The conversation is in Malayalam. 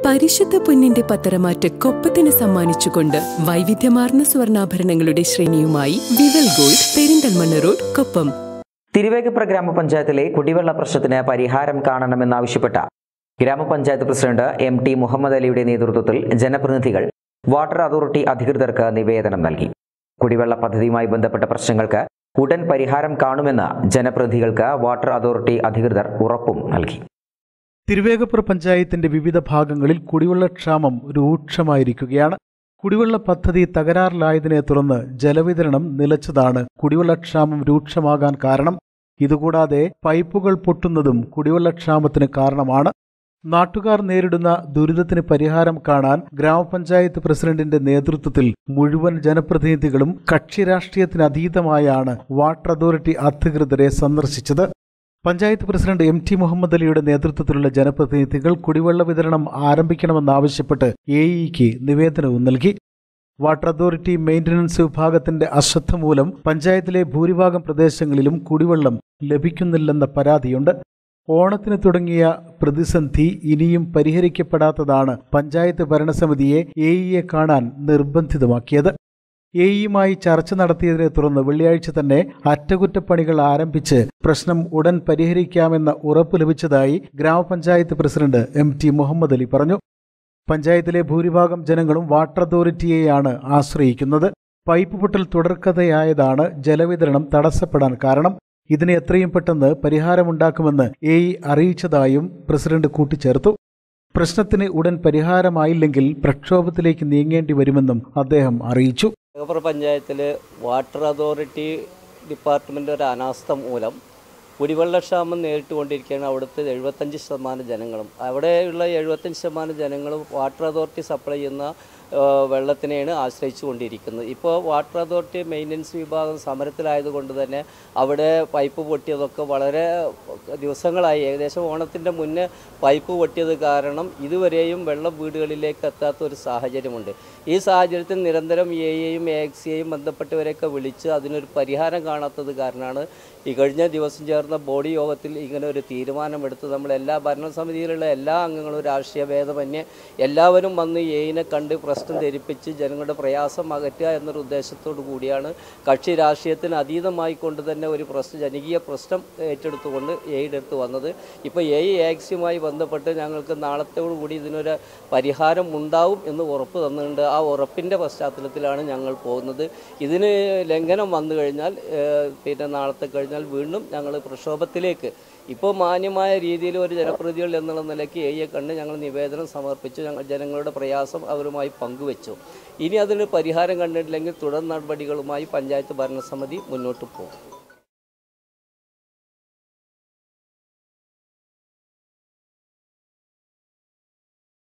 പരിശുദ്ധ പൊന്നിന്റെ പത്തരമാറ്റ് കൊപ്പത്തിന് സമ്മാനിച്ചുകൊണ്ട് വൈവിധ്യമാർന്ന സ്വർണ്ണാഭരണങ്ങളുടെ ശ്രേണിയുമായി Vival Gold Perinthalmanna road Koppam Thiruvegappura ഗ്രാമപഞ്ചായത്തിലെ കുടിവെള്ള പ്രശ്നത്തിന് പരിഹാരം കാണണമെന്നാവശ്യപ്പെട്ട ഗ്രാമപഞ്ചായത്ത് പ്രസിഡന്റ് എം ടി മുഹമ്മദ് അലിയുടെ നേതൃത്വത്തിൽ ജനപ്രതിനിധികൾ വാട്ടർ അതോറിറ്റി അധികൃതർക്ക് നിവേദനം നൽകി കുടിവെള്ള പദ്ധതിയുമായി ബന്ധപ്പെട്ട പ്രശ്നങ്ങൾക്ക് ഉടൻ പരിഹാരം കാണുമെന്ന് ജനപ്രതിനിധികൾക്ക് വാട്ടർ അതോറിറ്റി അധികൃതർ ഉറപ്പും നൽകി തിരുവേഗപ്പുറ പഞ്ചായത്തിന്റെ വിവിധ ഭാഗങ്ങളിൽ കുടിവെള്ളക്ഷാമം രൂക്ഷമായിരിക്കുകയാണ് കുടിവെള്ള പദ്ധതി തകരാറിലായതിനെ തുടർന്ന് ജലവിതരണം നിലച്ചതാണ് കുടിവെള്ളക്ഷാമം രൂക്ഷമാകാൻ കാരണം ഇതുകൂടാതെ പൈപ്പുകൾ പൊട്ടുന്നതും കുടിവെള്ളക്ഷാമത്തിന് കാരണമാണ് നാട്ടുകാർ നേരിടുന്ന ദുരിതത്തിന് പരിഹാരം കാണാൻ ഗ്രാമപഞ്ചായത്ത് പ്രസിഡന്റിന്റെ നേതൃത്വത്തിൽ മുഴുവൻ ജനപ്രതിനിധികളും കക്ഷി രാഷ്ട്രീയത്തിന് അതീതമായാണ് വാട്ടർ അതോറിറ്റി അധികൃതരെ സന്ദർശിച്ചത് panchayat president M T Muhammad അലിയുടെ നേതൃത്വത്തിലുള്ള ജനപ്രതിനിധികൾ കുടിവെള്ള വിതരണം ആരംഭിക്കണമെന്നാവശ്യപ്പെട്ട് എ ഇക്ക് നിവേദനവും നൽകി വാട്ടർ അതോറിറ്റി മെയിന്റനൻസ് വിഭാഗത്തിന്റെ അശ്രദ്ധ മൂലം പഞ്ചായത്തിലെ ഭൂരിഭാഗം പ്രദേശങ്ങളിലും കുടിവെള്ളം ലഭിക്കുന്നില്ലെന്ന പരാതിയുണ്ട് ഓണത്തിന് തുടങ്ങിയ പ്രതിസന്ധി ഇനിയും പരിഹരിക്കപ്പെടാത്തതാണ് പഞ്ചായത്ത് ഭരണസമിതിയെ എ ഇയെ കാണാൻ നിർബന്ധിതമാക്കിയത് എ ഇയുമായി ചർച്ച നടത്തിയതിനെ തുടർന്ന് വെള്ളിയാഴ്ച തന്നെ അറ്റകുറ്റപ്പണികൾ ആരംഭിച്ച് പ്രശ്നം ഉടൻ പരിഹരിക്കാമെന്ന ഉറപ്പ് ലഭിച്ചതായി ഗ്രാമപഞ്ചായത്ത് president M T Muhammad Ali പറഞ്ഞു പഞ്ചായത്തിലെ ഭൂരിഭാഗം ജനങ്ങളും വാട്ടർ അതോറിറ്റിയെയാണ് ആശ്രയിക്കുന്നത് പൈപ്പ് പൊട്ടൽ തുടർക്കഥയായതാണ് ജലവിതരണം തടസ്സപ്പെടാൻ കാരണം ഇതിന് എത്രയും പെട്ടെന്ന് പരിഹാരമുണ്ടാക്കുമെന്ന് എ ഇ അറിയിച്ചതായും പ്രസിഡന്റ് കൂട്ടിച്ചേർത്തു പ്രശ്നത്തിന് ഉടൻ പരിഹാരമായില്ലെങ്കിൽ പ്രക്ഷോഭത്തിലേക്ക് നീങ്ങേണ്ടി വരുമെന്നും അദ്ദേഹം അറിയിച്ചു നഗപ്പുറ പഞ്ചായത്തിൽ വാട്ടർ അതോറിറ്റി ഡിപ്പാർട്ട്മെൻ്റ് ഒരു അനാസ്ഥ മൂലം കുടിവെള്ളക്ഷാമം നേരിട്ടുകൊണ്ടിരിക്കുകയാണ് അവിടുത്തെ എഴുപത്തഞ്ച് ശതമാനം ജനങ്ങളും അവിടെയുള്ള എഴുപത്തഞ്ച് ശതമാനം ജനങ്ങളും വാട്ടർ അതോറിറ്റി സപ്ലൈ ചെയ്യുന്ന ആ, വെള്ളത്തിനെയാണ് ആശ്രയിച്ചു കൊണ്ടിരിക്കുന്നത് ഇപ്പോൾ വാട്ടർ അതോറിറ്റി മെയിൻ്റനൻസ് വിഭാഗം സമരത്തിലായതുകൊണ്ട് തന്നെ അവിടെ പൈപ്പ് പൊട്ടിയതൊക്കെ വളരെ ദിവസങ്ങളായി ഏകദേശം ഓണത്തിൻ്റെ മുന്നേ പൈപ്പ് പൊട്ടിയത് കാരണം ഇതുവരെയും വെള്ളം വീടുകളിലേക്ക് എത്താത്ത ഒരു സാഹചര്യമുണ്ട് ഈ സാഹചര്യത്തിൽ നിരന്തരം എ എയും എ എക്സിയെയും ബന്ധപ്പെട്ടവരെയൊക്കെ വിളിച്ച് അതിനൊരു പരിഹാരം കാണാത്തത് കാരണമാണ് ഈ കഴിഞ്ഞ ദിവസം ചേർന്ന ബോഡി യോഗത്തിൽ ഇങ്ങനെ ഒരു തീരുമാനമെടുത്ത് നമ്മൾ എല്ലാ ഭരണസമിതിയിലുള്ള എല്ലാ അംഗങ്ങളും രാഷ്ട്രീയ ഭേദമന്യേ എല്ലാവരും വന്ന് എയിനെ കണ്ട് പ്രശ്നം ധരിപ്പിച്ച് ജനങ്ങളുടെ പ്രയാസം അകറ്റുക എന്നൊരു ഉദ്ദേശത്തോടു കൂടിയാണ് കക്ഷി രാഷ്ട്രീയത്തിന് അതീതമായി കൊണ്ട് തന്നെ ഒരു പ്രശ്നം ജനകീയ പ്രശ്നം ഏറ്റെടുത്തുകൊണ്ട് എയുടെ അടുത്ത് വന്നത് ഇപ്പോൾ എ ആക്സിയുമായി ബന്ധപ്പെട്ട് ഞങ്ങൾക്ക് നാളത്തോടു കൂടി ഇതിനൊരു പരിഹാരം ഉണ്ടാവും എന്ന് ഉറപ്പ് തന്നിട്ടുണ്ട് ആ ഉറപ്പിൻ്റെ പശ്ചാത്തലത്തിലാണ് ഞങ്ങൾ പോകുന്നത് ഇതിന് ലംഘനം വന്നു കഴിഞ്ഞാൽ ഏഹ്, പിന്നെ നാളത്തെ കഴിഞ്ഞാൽ വീണ്ടും ഞങ്ങൾ പ്രക്ഷോഭത്തിലേക്ക് ഇപ്പോൾ മാന്യമായ രീതിയിൽ ഒരു ജനപ്രതിനിധികൾ എന്നുള്ള നിലയ്ക്ക് എയെ കണ്ട് ഞങ്ങൾ നിവേദനം സമർപ്പിച്ചു ഞങ്ങൾ ജനങ്ങളുടെ പ്രയാസം അവരുമായി പങ്കുവച്ചു ഇനി അതിന് പരിഹാരം കണ്ടിട്ടില്ലെങ്കിൽ തുടർ നടപടികളുമായി പഞ്ചായത്ത് ഭരണസമിതി മുന്നോട്ട് പോകും